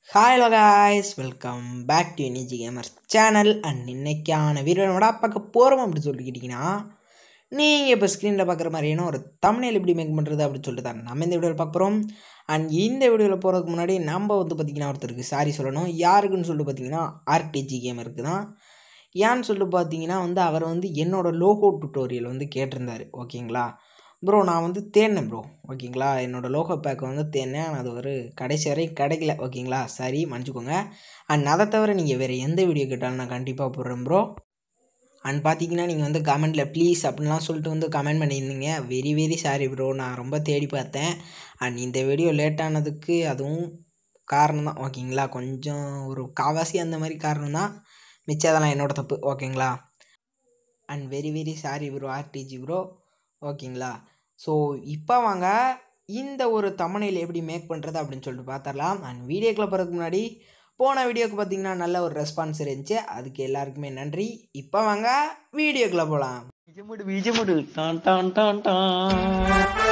hi guys welcome back to Niji gamers channel and இன்னைக்கான வீடியோட பார்க்க போகிறோம் அப்படி சொல்லிக்கிட்டிங்கன்னா நீங்கள் இப்போ ஸ்க்ரீனில் பார்க்குற மாதிரியான ஒரு தமிழில் எப்படி மேக் பண்ணுறது அப்படின்னு சொல்லிட்டு தான் நம்ம இந்த வீடியோவில் பார்க்க போகிறோம் அண்ட் இந்த வீடியோவில் போகிறதுக்கு முன்னாடி நம்ம வந்து பார்த்திங்கன்னா ஒருத்தருக்கு சாரி சொல்லணும் யாருக்குன்னு சொல்லிட்டு பார்த்தீங்கன்னா ஆர்டிஜி கேமருக்கு தான் ஏன்னு சொல்லிட்டு பார்த்தீங்கன்னா வந்து அவர் வந்து என்னோட லோகோ டுட்டோரியல் வந்து கேட்டிருந்தார் ஓகேங்களா ப்ரோ நான் வந்து தேடினேன் ப்ரோ ஓகேங்களா என்னோடய லோகோ பேக்கை வந்து தேடினேன் ஆனால் அது ஒரு கடைசி வரை கிடைக்கல ஓகேங்களா சரி மன்னிச்சுக்கோங்க அண்ட் அதை தவிர நீங்கள் வேறு எந்த வீடியோ கேட்டாலும் நான் கண்டிப்பாக போடுறேன் ப்ரோ அண்ட் பார்த்தீங்கன்னா நீங்கள் வந்து கமெண்ட்டில் ப்ளீஸ் அப்படின்லாம் சொல்லிட்டு வந்து கமெண்ட் பண்ணியிருந்தீங்க வெரி வெரி சாரி ப்ரோ நான் ரொம்ப தேடி பார்த்தேன் அண்ட் இந்த வீடியோ லேட் ஆனதுக்கு அதுவும் காரணம் தான் ஓகேங்களா கொஞ்சம் ஒரு காவாசி அந்த மாதிரி காரணம் தான் மிச்சம் அதெல்லாம் என்னோடய தப்பு ஓகேங்களா and very very sorry bro RTG bro ஓகேங்களா ஸோ இப்போ வாங்க இந்த ஒரு தமனையில் எப்படி மேக் பண்ணுறது அப்படின்னு சொல்லிட்டு பார்த்துடலாம் அண்ட் வீடியோக்குள்ளே போகிறதுக்கு முன்னாடி போன வீடியோக்கு பார்த்தீங்கன்னா நல்ல ஒரு ரெஸ்பான்ஸ் இருந்துச்சு அதுக்கு எல்லாருக்குமே நன்றி இப்போ வாங்க வீடியோக்குள்ளே போகலாம் பீஜமுடு பீஜமுடு டான் டான் டான் டான்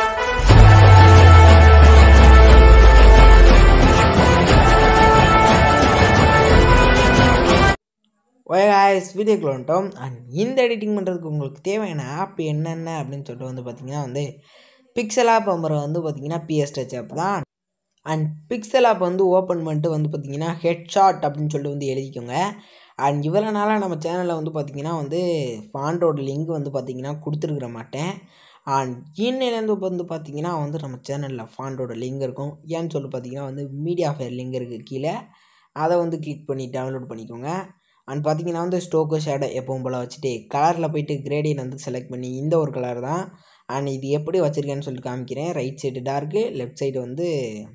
ஓகே காய்ஸ் வீடியோக்குள்ள வந்துட்டோம் அண்ட் இந்த எடிட்டிங் பண்ணுறதுக்கு உங்களுக்கு தேவையான ஆப் என்னென்ன அப்படின்னு சொல்லிட்டு வந்து பார்த்தீங்கன்னா வந்து பிக்சல் ஆப் அப்புறம் வந்து பார்த்தீங்கன்னா பிஎஸ் டச் ஆப் தான் அண்ட் பிக்சல் ஆப் வந்து ஓப்பன் பண்ணிட்டு வந்து பார்த்தீங்கன்னா ஹெட்ஷாட் அப்படின்னு சொல்லிட்டு வந்து எழுதிக்கோங்க அண்ட் இவ்வளோ நாளாக நம்ம சேனலில் வந்து பார்த்தீங்கன்னா வந்து ஃபாண்டோட லிங்க் வந்து பார்த்தீங்கன்னா கொடுத்துருக்குற மாட்டேன் அண்ட் இன்னிலேருந்து வந்து பார்த்தீங்கன்னா வந்து நம்ம சேனலில் ஃபாண்டோட லிங்க் இருக்கும் ஏன்னு சொல்லி பார்த்தீங்கன்னா வந்து மீடியா ஃபயர் லிங்க் இருக்குது கீழே அதை வந்து கிளிக் பண்ணி டவுன்லோட் பண்ணிக்கோங்க அண்ட் பார்த்தீங்கன்னா வந்து ஸ்டோக்கோ ஷேடோ எப்பவும் போல் வச்சுட்டு கலரில் போயிட்டு கிரேடியன் வந்து செலக்ட் பண்ணி இந்த ஒரு கலர் தான் அண்ட் இது எப்படி வச்சுருக்கேன்னு சொல்லிட்டு காமிக்கிறேன் right side dark left side வந்து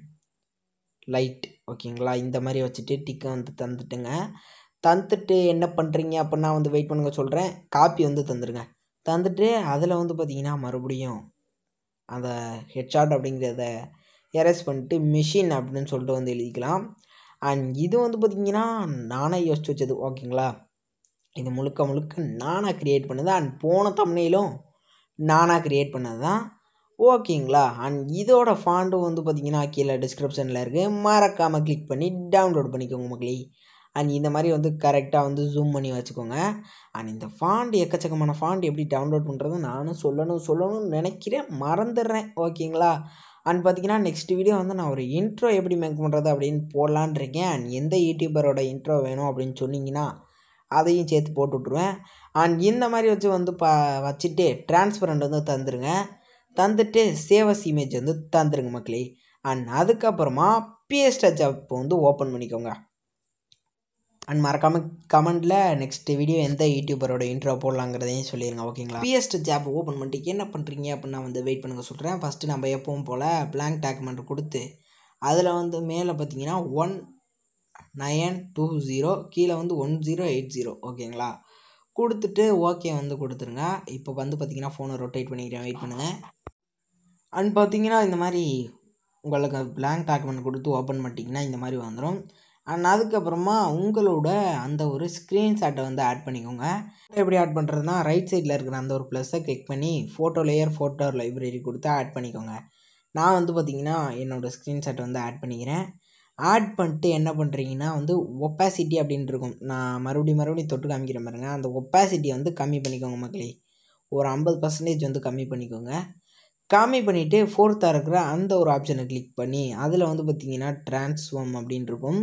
லைட் ஓகேங்களா இந்த மாதிரி வச்சுட்டு டிக்கை வந்து தந்துட்டுங்க தந்துட்டு என்ன பண்ணுறீங்க அப்படின்னா வந்து வெயிட் பண்ணுங்க சொல்கிறேன் காப்பி வந்து தந்துடுங்க தந்துட்டு அதில் வந்து பார்த்தீங்கன்னா மறுபடியும் அந்த ஹெட்ஷாட் அப்படிங்கிறத எரேஸ் பண்ணிட்டு மிஷின் அப்படின்னு சொல்லிட்டு வந்து எழுதிக்கலாம் அண்ட் இது வந்து பார்த்திங்கன்னா நானே யோசிச்சு வச்சது ஓகேங்களா இது முழுக்க முழுக்க நானாக க்ரியேட் பண்ணது அண்ட் போன தம்னையிலும் நானாக க்ரியேட் பண்ணது தான் ஓகேங்களா அண்ட் இதோட ஃபாண்டும் வந்து பார்த்திங்கன்னா கீழே டிஸ்கிரிப்ஷனில் இருக்குது மறக்காமல் கிளிக் பண்ணி டவுன்லோட் பண்ணிக்கோங்க மக்களே அண்ட் இந்த மாதிரி வந்து கரெக்டாக வந்து ஜூம் பண்ணி வச்சுக்கோங்க அண்ட் இந்த ஃபாண்ட் எக்கச்சக்கமான ஃபாண்ட் எப்படி டவுன்லோட் பண்ணுறது நானும் சொல்லணும் சொல்லணும்னு நினைக்கிறேன் மறந்துடுறேன் ஓகேங்களா அண்ட் பார்த்தீங்கன்னா நெக்ஸ்ட் வீடியோ வந்து நான் ஒரு இன்ட்ரோ எப்படி மேக் பண்ணுறது அப்படின்னு போடலான் இருக்கேன் அண்ட் எந்த யூடியூபரோட இன்ட்ரோ வேணும் அப்படின்னு சொன்னீங்கன்னா அதையும் சேர்த்து போட்டு விட்ருவேன் அண்ட் இந்த மாதிரி வச்சு வந்து ப வச்சுட்டு டிரான்ஸ்பரண்ட் வந்து தந்துடுங்க தந்துட்டு சேவஸ் இமேஜ் வந்து தந்துருங்க மக்களே அண்ட் அதுக்கப்புறமா பிஎஸ் டச் ஆப் வந்து ஓப்பன் பண்ணிக்கோங்க அண்ட் மறக்காமல் கமெண்ட்டில் நெக்ஸ்ட் வீடியோ எந்த யூடியூபரோட இன்ட்ரோ போடலாங்கிறதையும் சொல்லிடுங்க ஓகேங்களா பிஎஸ்ட் ஜாப் ஓப்பன் பண்ணிட்டு என்ன பண்ணுறீங்க அப்படின்னு நான் வந்து வெயிட் பண்ணுங்க சொல்கிறேன் ஃபஸ்ட்டு நம்ம எப்பவும் போல் பிளாங்க் டாக்குமெண்ட் கொடுத்து அதில் வந்து மேலே பார்த்தீங்கன்னா ஒன் நயன் டூ ஜீரோ கீழே வந்து ஒன் ஜீரோ எயிட் ஜீரோ ஓகேங்களா கொடுத்துட்டு ஓகே வந்து கொடுத்துருங்க இப்போ வந்து பார்த்தீங்கன்னா ஃபோனை ரொட்டேட் பண்ணிக்கிறேன் வெயிட் பண்ணுங்கள் அண்ட் பார்த்தீங்கன்னா இந்த மாதிரி உங்களுக்கு பிளாங்க் டாக்குமெண்ட் கொடுத்து ஓப்பன் பண்ணிட்டீங்கன்னா இந்த மாதிரி வந்துடும் அண்ட் அதுக்கப்புறமா உங்களோட அந்த ஒரு ஸ்க்ரீன்ஷாட்டை வந்து ஆட் பண்ணிக்கோங்க எப்படி ஆட் பண்ணுறதுனா ரைட் சைடில் இருக்கிற அந்த ஒரு ப்ளஸ்ஸை கிளிக் பண்ணி ஃபோட்டோ லேயர் ஃபோட்டோ லைப்ரரி கொடுத்து ஆட் பண்ணிக்கோங்க நான் வந்து பார்த்திங்கன்னா என்னோடய ஸ்க்ரீன்ஷாட்டை வந்து ஆட் பண்ணிக்கிறேன் ஆட் பண்ணிட்டு என்ன பண்ணுறீங்கன்னா வந்து ஒப்பாசிட்டி அப்படின்ட்டு இருக்கும் நான் மறுபடியும் மறுபடியும் தொட்டு காமிக்கிற பாருங்க அந்த ஒப்பாசிட்டியை வந்து கம்மி பண்ணிக்கோங்க மக்களே ஒரு ஐம்பது பர்சன்டேஜ் வந்து கம்மி பண்ணிக்கோங்க கம்மி பண்ணிவிட்டு ஃபோர்த்தாக இருக்கிற அந்த ஒரு ஆப்ஷனை கிளிக் பண்ணி அதில் வந்து பார்த்திங்கன்னா ட்ரான்ஸ்ஃபார்ம் அப்படின்னு இருக்கும்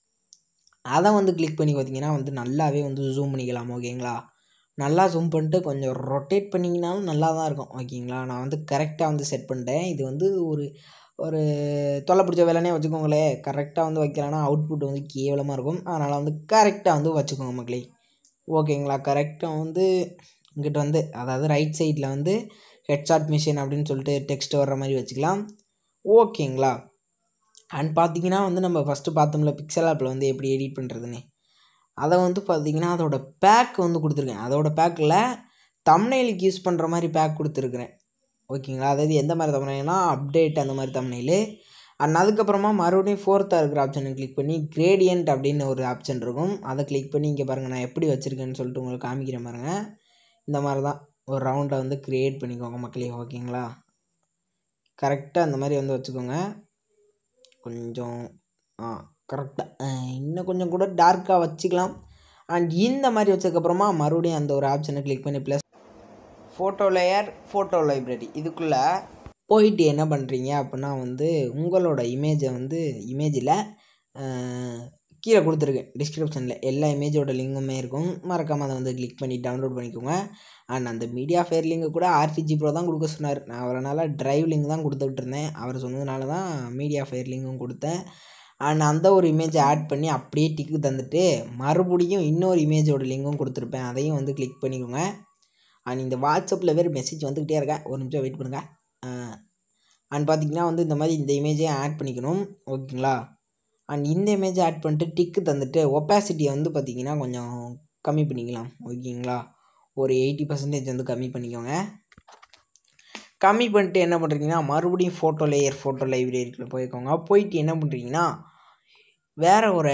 அதை வந்து கிளிக் பண்ணி பார்த்தீங்கன்னா வந்து நல்லாவே வந்து ஜூம் பண்ணிக்கலாம் ஓகேங்களா நல்லா ஜூம் பண்ணிட்டு கொஞ்சம் ரொட்டேட் பண்ணிங்கனாலும் நல்லா தான் இருக்கும் ஓகேங்களா நான் வந்து கரெக்டாக வந்து செட் பண்ணிட்டேன் இது வந்து ஒரு ஒரு தொலை பிடிச்ச வேலைனே வச்சுக்கோங்களேன் கரெக்டாக வந்து வைக்கலன்னா அவுட்புட் வந்து கேவலமாக இருக்கும் அதனால் வந்து கரெக்டாக வந்து வச்சுக்கோங்க மக்களே ஓகேங்களா கரெக்டாக வந்து இங்கிட்ட வந்து அதாவது ரைட் சைடில் வந்து ஹெட்ஷாட் மிஷின் அப்படின்னு சொல்லிட்டு டெக்ஸ்ட் வர்ற மாதிரி வச்சுக்கலாம் ஓகேங்களா அண்ட் பார்த்தீங்கன்னா வந்து நம்ம ஃபஸ்ட்டு பார்த்தோம்ல பிக்சல் ஆப்பில் வந்து எப்படி எடிட் பண்ணுறதுன்னு அதை வந்து பார்த்தீங்கன்னா அதோட பேக் வந்து கொடுத்துருக்கேன் அதோட பேக்கில் தம்னைலுக்கு யூஸ் பண்ணுற மாதிரி பேக் கொடுத்துருக்குறேன் ஓகேங்களா அதாவது எந்த மாதிரி தம்னைல்னா அப்டேட் அந்த மாதிரி தம்னைலு அண்ட் அதுக்கப்புறமா மறுபடியும் ஃபோர்த்தாக இருக்கிற ஆப்ஷனை கிளிக் பண்ணி கிரேடியன்ட் அப்படின்னு ஒரு ஆப்ஷன் இருக்கும் அதை கிளிக் பண்ணி இங்கே பாருங்கள் நான் எப்படி வச்சுருக்கேன்னு சொல்லிட்டு உங்களுக்கு காமிக்கிறேன் பாருங்கள் இந்த மாதிரி தான் ஒரு ரவுண்டை வந்து க்ரியேட் பண்ணிக்கோங்க மக்களே ஓகேங்களா கரெக்டாக அந்த மாதிரி வந்து வச்சுக்கோங்க கொஞ்சம் ஆ கரெக்டாக இன்னும் கொஞ்சம் கூட டார்க்காக வச்சுக்கலாம் அண்ட் இந்த மாதிரி வச்சதுக்கப்புறமா மறுபடியும் அந்த ஒரு ஆப்ஷனை கிளிக் பண்ணி plus photo layer photo library இதுக்குள்ளே போயிட்டு என்ன பண்ணுறீங்க அப்படின்னா வந்து உங்களோட இமேஜை வந்து இமேஜில் கீழே கொடுத்துருக்கேன் டிஸ்கிரிப்ஷனில் எல்லா இமேஜோட லிங்குமே இருக்கும் மறக்காமல் அதை வந்து கிளிக் பண்ணி டவுன்லோட் பண்ணிக்கோங்க அண்ட் அந்த மீடியா ஃபேர் லிங்கு கூட ஆர்டிஜி ப்ரோ தான் கொடுக்க சொன்னார் நான் அவரனால டிரைவ் லிங்க் தான் கொடுத்துட்டு இருந்தேன் அவர் சொன்னதுனால தான் மீடியா ஃபேர் லிங்கும் கொடுத்தேன் அண்ட் அந்த ஒரு இமேஜை ஆட் பண்ணி அப்படியே டிக்கு தந்துட்டு மறுபடியும் இன்னொரு இமேஜோட லிங்கும் கொடுத்துருப்பேன் அதையும் வந்து கிளிக் பண்ணிக்கோங்க அண்ட் இந்த வாட்ஸ்அப்பில் வேறு மெசேஜ் வந்துக்கிட்டே இருக்கேன் ஒரு நிமிஷம் வெயிட் பண்ணுங்கள் அண்ட் பார்த்தீங்கன்னா வந்து இந்த மாதிரி இந்த இமேஜையும் ஆட் பண்ணிக்கணும் ஓகேங்களா அண்ட் இந்த இமேஜை ஆட் பண்ணிட்டு டிக்கு தந்துட்டு ஒப்பாசிட்டியை வந்து பார்த்தீங்கன்னா கொஞ்சம் கம்மி பண்ணிக்கலாம் ஓகேங்களா ஒரு எயிட்டி பர்சன்டேஜ் வந்து கம்மி பண்ணிக்கோங்க கம்மி பண்ணிட்டு என்ன பண்ணுறீங்கன்னா மறுபடியும் ஃபோட்டோ லேயர் ஃபோட்டோ லைப்ரரிக்குள்ளே போய்க்கோங்க போயிட்டு என்ன பண்ணுறீங்கன்னா வேறு ஒரு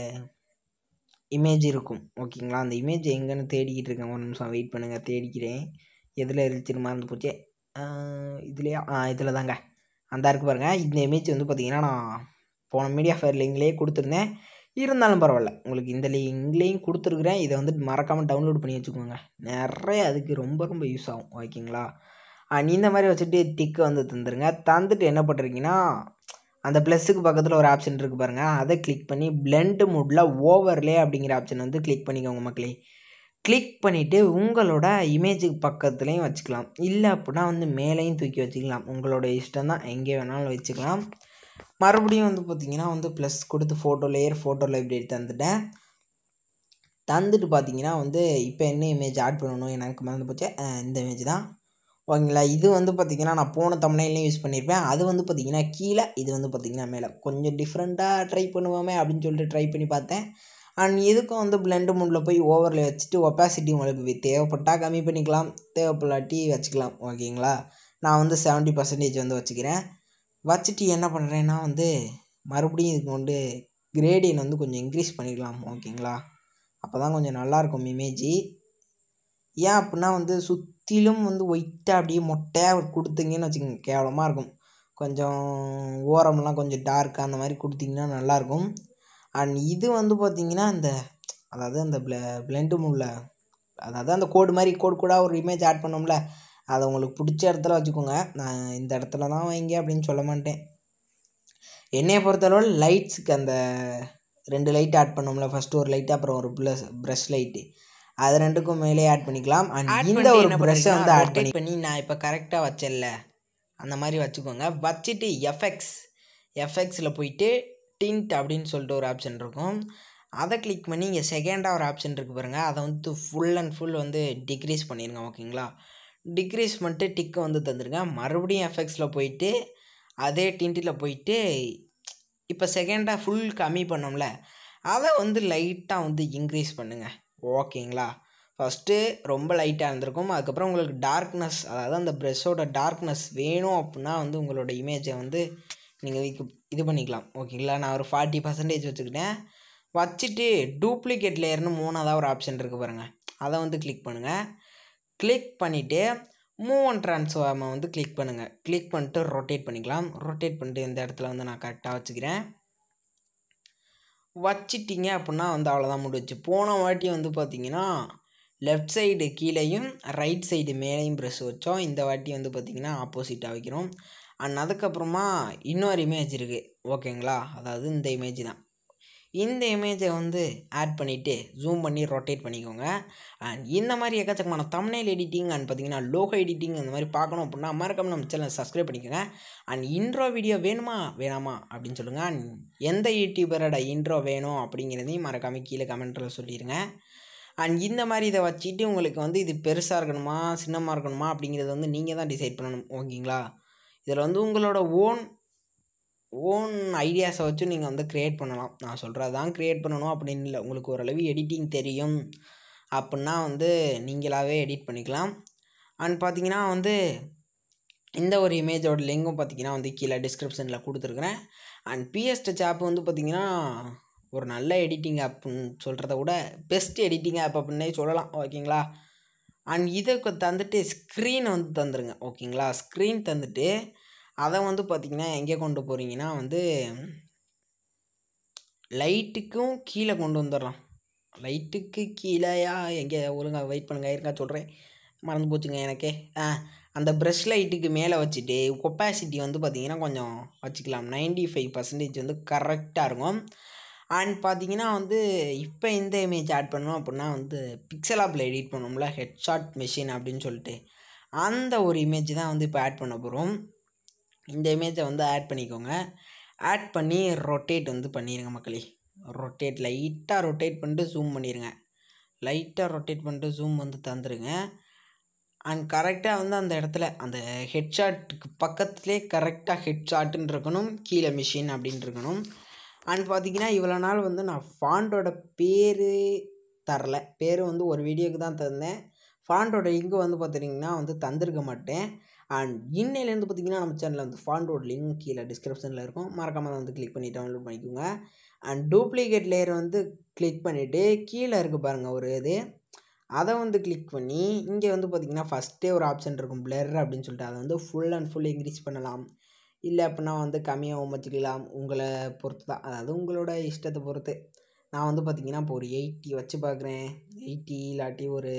இமேஜ் இருக்கும் ஓகேங்களா அந்த இமேஜ் எங்கேன்னு தேடிக்கிட்டு இருக்கேன் ஒரு நிமிஷம் வெயிட் பண்ணுங்கள் தேடிக்கிறேன் எதில் இருந்துச்சுன்னு மறந்து போச்சு இதுலையா ஆ இதில் தாங்க அந்த இருக்கு பாருங்கள் இந்த இமேஜ் வந்து பார்த்தீங்கன்னா நான் போன மீடியா ஃபேர் லிங்க்லேயே கொடுத்துருந்தேன் இருந்தாலும் பரவாயில்ல உங்களுக்கு இந்த லிங்க்லேயும் கொடுத்துருக்குறேன் இதை வந்து மறக்காமல் டவுன்லோட் பண்ணி வச்சுக்கோங்க நிறைய அதுக்கு ரொம்ப ரொம்ப யூஸ் ஆகும் ஓகேங்களா அண்ட் இந்த மாதிரி வச்சுட்டு டிக்கு வந்து தந்துடுங்க தந்துட்டு என்ன பண்ணுறீங்கன்னா அந்த ப்ளஸ்ஸுக்கு பக்கத்தில் ஒரு ஆப்ஷன் இருக்குது பாருங்கள் அதை கிளிக் பண்ணி பிளெண்ட் மூடில் ஓவர்லே அப்படிங்கிற ஆப்ஷன் வந்து கிளிக் பண்ணிக்கோங்க மக்களே கிளிக் பண்ணிவிட்டு உங்களோட இமேஜுக்கு பக்கத்துலேயும் வச்சுக்கலாம் இல்லை அப்படின்னா வந்து மேலேயும் தூக்கி வச்சுக்கலாம் உங்களோட இஷ்டம் தான் எங்கே வேணாலும் வச்சுக்கலாம் மறுபடியும் வந்து பார்த்திங்கன்னா வந்து ப்ளஸ் கொடுத்து ஃபோட்டோ லேயர் ஃபோட்டோ லைப்ரரி தந்துட்டேன் தந்துட்டு பார்த்தீங்கன்னா வந்து இப்போ என்ன இமேஜ் ஆட் பண்ணணும் எனக்கு மறந்து போச்சு இந்த இமேஜ் தான் ஓகேங்களா இது வந்து பார்த்திங்கன்னா நான் போன தமிழ்லையும் யூஸ் பண்ணியிருப்பேன் அது வந்து பார்த்திங்கன்னா கீழே இது வந்து பார்த்திங்கன்னா மேலே கொஞ்சம் டிஃப்ரெண்ட்டாக ட்ரை பண்ணுவோமே அப்படின்னு சொல்லிட்டு ட்ரை பண்ணி பார்த்தேன் அண்ட் இதுக்கும் வந்து பிளெண்டு மூடில் போய் ஓவரில் வச்சுட்டு ஒப்பாசிட்டி உங்களுக்கு தேவைப்பட்டால் கம்மி பண்ணிக்கலாம் தேவைப்படாட்டி வச்சுக்கலாம் ஓகேங்களா நான் வந்து செவன்ட்டி பர்சன்டேஜ் வந்து வச்சுக்கிறேன் வச்சுட்டு என்ன பண்ணுறேன்னா வந்து மறுபடியும் இதுக்கு வந்து கிரேடியன் வந்து கொஞ்சம் இன்க்ரீஸ் பண்ணிக்கலாம் ஓகேங்களா அப்போ தான் கொஞ்சம் நல்லாயிருக்கும் இமேஜி ஏன் அப்படின்னா வந்து சுற்றிலும் வந்து ஒயிட்டாக அப்படியே மொட்டையாக கொடுத்தீங்கன்னு வச்சுக்கோங்க கேவலமாக இருக்கும் கொஞ்சம் ஓரம்லாம் கொஞ்சம் டார்க்காக அந்த மாதிரி கொடுத்தீங்கன்னா நல்லாயிருக்கும் அண்ட் இது வந்து பார்த்திங்கன்னா இந்த அதாவது அந்த ப்ள பிளெண்டு மூடில் அதாவது அந்த கோடு மாதிரி கோடு கூட ஒரு இமேஜ் ஆட் பண்ணோம்ல அதை உங்களுக்கு பிடிச்ச இடத்துல வச்சுக்கோங்க நான் இந்த இடத்துல தான் வைங்க அப்படின்னு சொல்ல மாட்டேன் என்னையை பொறுத்தளவு லைட்ஸுக்கு அந்த ரெண்டு லைட் ஆட் பண்ணோம்ல ஃபஸ்ட்டு ஒரு லைட்டு அப்புறம் ஒரு ப்ளஸ் ப்ரஷ் லைட்டு அது ரெண்டுக்கும் மேலே ஆட் பண்ணிக்கலாம் அண்ட் இந்த ஒரு ப்ரஷ்ஷை வந்து ஆட் பண்ணி பண்ணி நான் இப்போ கரெக்டாக வச்சல அந்த மாதிரி வச்சுக்கோங்க வச்சுட்டு எஃப்எக்ஸ் எஃப்எக்ஸில் போயிட்டு டிண்ட் அப்படின்னு சொல்லிட்டு ஒரு ஆப்ஷன் இருக்கும் அதை கிளிக் பண்ணி இங்கே செகண்டாக ஒரு ஆப்ஷன் இருக்குது பாருங்கள் அதை வந்து ஃபுல் அண்ட் ஃபுல் வந்து டிக்ரீஸ் பண்ணிடுங்க ஓகேங்களா டிக்ரீஸ் பண்ணிட்டு டிக்கை வந்து தந்துடுங்க மறுபடியும் எஃப்எக்ஸில் போயிட்டு அதே டிண்டில் போயிட்டு இப்போ செகண்டாக ஃபுல் கம்மி பண்ணோம்ல அதை வந்து லைட்டாக வந்து இன்க்ரீஸ் பண்ணுங்கள் ஓகேங்களா ஃபஸ்ட்டு ரொம்ப லைட்டாக இருந்திருக்கும் அதுக்கப்புறம் உங்களுக்கு டார்க்னஸ் அதாவது அந்த ப்ரெஷ்ஷோட டார்க்னஸ் வேணும் அப்படின்னா வந்து உங்களோட இமேஜை வந்து நீங்கள் இது பண்ணிக்கலாம் ஓகேங்களா நான் ஒரு ஃபார்ட்டி பர்சன்டேஜ் வச்சுக்கிட்டேன் வச்சுட்டு டூப்ளிகேட் லேயர்னு மூணாவதாக ஒரு ஆப்ஷன் இருக்குது பாருங்கள் அதை வந்து கிளிக் பண்ணுங்கள் கிளிக் பண்ணிவிட்டு மூவ் அண்ட் ட்ரான்ஸ்ஃபார்மை வந்து கிளிக் பண்ணுங்கள் கிளிக் பண்ணிட்டு ரொட்டேட் பண்ணிக்கலாம் ரொட்டேட் பண்ணிட்டு இந்த இடத்துல வந்து நான் கரெக்டாக வச்சுக்கிறேன் வச்சிட்டிங்க அப்படின்னா வந்து அவ்வளோதான் முடிச்சு போன வாட்டி வந்து பார்த்தீங்கன்னா லெஃப்ட் சைடு கீழேயும் ரைட் சைடு மேலேயும் ப்ரெஷ் வச்சோம் இந்த வாட்டி வந்து பார்த்திங்கன்னா ஆப்போசிட்டாக வைக்கிறோம் அண்ட் அதுக்கப்புறமா இன்னொரு இமேஜ் இருக்குது ஓகேங்களா அதாவது இந்த இமேஜ் தான் இந்த இமேஜை வந்து ஆட் பண்ணிவிட்டு ஜூம் பண்ணி ரொட்டேட் பண்ணிக்கோங்க அண்ட் இந்த மாதிரி எக்கச்சக்கமான தம்னைல் எடிட்டிங் அண்ட் பார்த்தீங்கன்னா லோகோ எடிட்டிங் அந்த மாதிரி பார்க்கணும் அப்படின்னா மறக்காம நம்ம சேனல் சப்ஸ்கிரைப் பண்ணிக்கோங்க அண்ட் இன்ட்ரோ வீடியோ வேணுமா வேணாமா அப்படின்னு சொல்லுங்கள் அண்ட் எந்த யூடியூபரோட இன்ட்ரோ வேணும் அப்படிங்கிறதையும் மறக்காம கீழே கமெண்ட்டில் சொல்லிடுங்க அண்ட் இந்த மாதிரி இதை வச்சுட்டு உங்களுக்கு வந்து இது பெருசாக இருக்கணுமா சின்னமாக இருக்கணுமா அப்படிங்கிறத வந்து நீங்கள் தான் டிசைட் பண்ணணும் ஓகேங்களா இதில் வந்து உங்களோட ஓன் ஓன் ஐடியாஸை வச்சு நீங்கள் வந்து க்ரியேட் பண்ணலாம் நான் சொல்கிறது தான் க்ரியேட் பண்ணணும் அப்படின்னு இல்லை உங்களுக்கு ஓரளவு எடிட்டிங் தெரியும் அப்படின்னா வந்து நீங்களாகவே எடிட் பண்ணிக்கலாம் அண்ட் பார்த்தீங்கன்னா வந்து இந்த ஒரு இமேஜோட லிங்கும் பார்த்தீங்கன்னா வந்து கீழே டிஸ்கிரிப்ஷனில் கொடுத்துருக்குறேன் அண்ட் பிஎஸ் டச் ஆப் வந்து பார்த்தீங்கன்னா ஒரு நல்ல எடிட்டிங் ஆப்னு சொல்கிறத விட பெஸ்ட் எடிட்டிங் ஆப் அப்படின்னே சொல்லலாம் ஓகேங்களா அண்ட் இதை தந்துட்டு ஸ்க்ரீன் வந்து தந்துடுங்க ஓகேங்களா ஸ்க்ரீன் தந்துட்டு அதை வந்து பார்த்திங்கன்னா எங்கே கொண்டு போகிறீங்கன்னா வந்து லைட்டுக்கும் கீழே கொண்டு வந்துடலாம் லைட்டுக்கு கீழேயா எங்கே ஒழுங்காக வெயிட் பண்ணுங்க இருக்கா சொல்கிறேன் மறந்து போச்சுங்க எனக்கே ஆ அந்த ப்ரஷ் லைட்டுக்கு மேலே வச்சுட்டு ஒப்பாசிட்டி வந்து பார்த்திங்கன்னா கொஞ்சம் வச்சுக்கலாம் 95% ஃபைவ் பர்சன்டேஜ் வந்து கரெக்டாக இருக்கும் அண்ட் பார்த்தீங்கன்னா வந்து இப்போ இந்த இமேஜ் ஆட் பண்ணோம் அப்படின்னா வந்து பிக்சல் ஆப்பில் எடிட் பண்ணோம்ல ஹெட்ஷாட் மெஷின் அப்படின்னு சொல்லிட்டு அந்த ஒரு இமேஜ் தான் வந்து இப்போ ஆட் பண்ண போகிறோம் இந்த இமேஜை வந்து ஆட் பண்ணிக்கோங்க ஆட் பண்ணி ரொட்டேட் வந்து பண்ணிடுங்க மக்களே ரொட்டேட் லைட்டாக ரொட்டேட் பண்ணிட்டு ஜூம் பண்ணிடுங்க லைட்டாக ரொட்டேட் பண்ணிட்டு ஜூம் வந்து தந்துடுங்க அண்ட் கரெக்டாக வந்து அந்த இடத்துல அந்த ஹெட்ஷாட்டுக்கு பக்கத்துலேயே கரெக்டாக ஹெட்ஷாட்டுன்னு இருக்கணும் கீழே மிஷின் அப்படின்னு இருக்கணும் அண்ட் பார்த்தீங்கன்னா இவ்வளோ நாள் வந்து நான் ஃபாண்டோட பேர் தரல பேர் வந்து ஒரு வீடியோக்கு தான் தந்தேன் ஃபாண்டோட லிங்க் வந்து பார்த்துட்டிங்கன்னா வந்து தந்திருக்க மாட்டேன் அண்ட் இன்னையிலேருந்து பார்த்தீங்கன்னா நம்ம சேனலில் வந்து ஃபாண்டோட லிங்க் கீழே டிஸ்கிரிப்ஷனில் இருக்கும் மறக்காமல் அதை வந்து கிளிக் பண்ணி டவுன்லோட் பண்ணிக்கோங்க அண்ட் டூப்ளிகேட் லேயர் வந்து கிளிக் பண்ணிவிட்டு கீழே இருக்குது பாருங்கள் ஒரு இது அதை வந்து கிளிக் பண்ணி இங்கே வந்து பார்த்திங்கன்னா ஃபஸ்ட்டே ஒரு ஆப்ஷன் இருக்கும் பிளர் அப்படின்னு சொல்லிட்டு அதை வந்து ஃபுல் அண்ட் ஃபுல் இன்க்ரீஸ் பண்ணலாம் இல்லை அப்படின்னா வந்து கம்மியாகவும் வச்சுக்கலாம் உங்களை பொறுத்து தான் அதாவது உங்களோட இஷ்டத்தை பொறுத்து நான் வந்து பார்த்திங்கன்னா இப்போ ஒரு எயிட்டி வச்சு பார்க்குறேன் எயிட்டி இல்லாட்டி ஒரு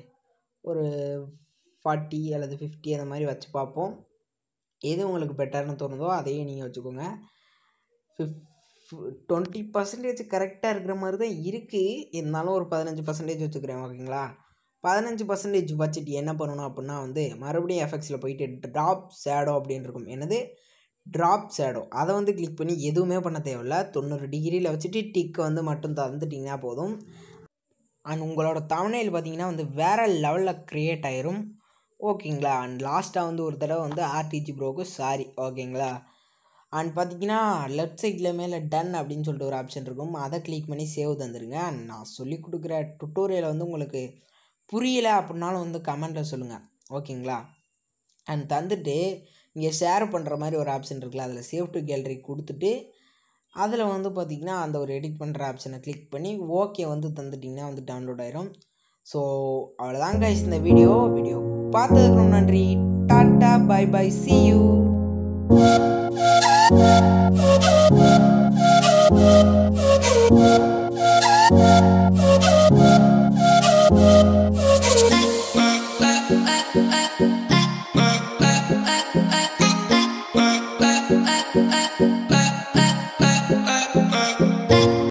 ஒரு ஃபார்ட்டி அல்லது ஃபிஃப்டி அந்த மாதிரி வச்சு பார்ப்போம் எது உங்களுக்கு பெட்டர்னு தோணுதோ அதையே நீங்கள் வச்சுக்கோங்க ஃபிஃப் டுவெண்ட்டி பர்சன்டேஜ் கரெக்டாக இருக்கிற மாதிரி தான் இருக்குது இருந்தாலும் ஒரு பதினஞ்சு பர்சன்டேஜ் வச்சுக்கிறேன் ஓகேங்களா பதினஞ்சு பர்சன்டேஜ் வச்சுட்டு என்ன பண்ணணும் அப்படின்னா வந்து மறுபடியும் எஃபெக்ட்ஸில் போயிட்டு ட்ராப் ஷேடோ அப்படின்னு இருக்கும் என்னது ட்ராப் ஷேடோ அதை வந்து கிளிக் பண்ணி எதுவுமே பண்ண தேவையில்ல தொண்ணூறு டிகிரியில் வச்சுட்டு டிக் வந்து மட்டும் தந்துட்டிங்கன்னா போதும் அண்ட் உங்களோட தமிழில் பார்த்தீங்கன்னா வந்து வேறு லெவலில் க்ரியேட் ஆயிரும் ஓகேங்களா அண்ட் லாஸ்ட்டாக வந்து ஒரு தடவை வந்து ஆர்டிஜி ப்ரோக்கு சாரி ஓகேங்களா அண்ட் பார்த்தீங்கன்னா லெஃப்ட் சைடில் மேலே டன் அப்படின்னு சொல்லிட்டு ஒரு ஆப்ஷன் இருக்கும் அதை கிளிக் பண்ணி சேவ் தந்துடுங்க அண்ட் நான் சொல்லி கொடுக்குற டுட்டோரியலை வந்து உங்களுக்கு புரியலை அப்படின்னாலும் வந்து கமெண்ட்டில் சொல்லுங்கள் ஓகேங்களா அண்ட் தந்துட்டு இங்கே ஷேர் பண்ணுற மாதிரி ஒரு ஆப்ஷன் இருக்குல்ல அதில் சேவ் டு கேலரி கொடுத்துட்டு அதில் வந்து பார்த்திங்கன்னா அந்த ஒரு எடிட் பண்ணுற ஆப்ஷனை கிளிக் பண்ணி ஓகே வந்து தந்துட்டிங்கன்னா வந்து டவுன்லோட் ஆயிரும் ஸோ அவ்வளோதான் கைஸ் இந்த வீடியோ வீடியோ பார்த்ததுக்கு ரொம்ப நன்றி tata bye bye see you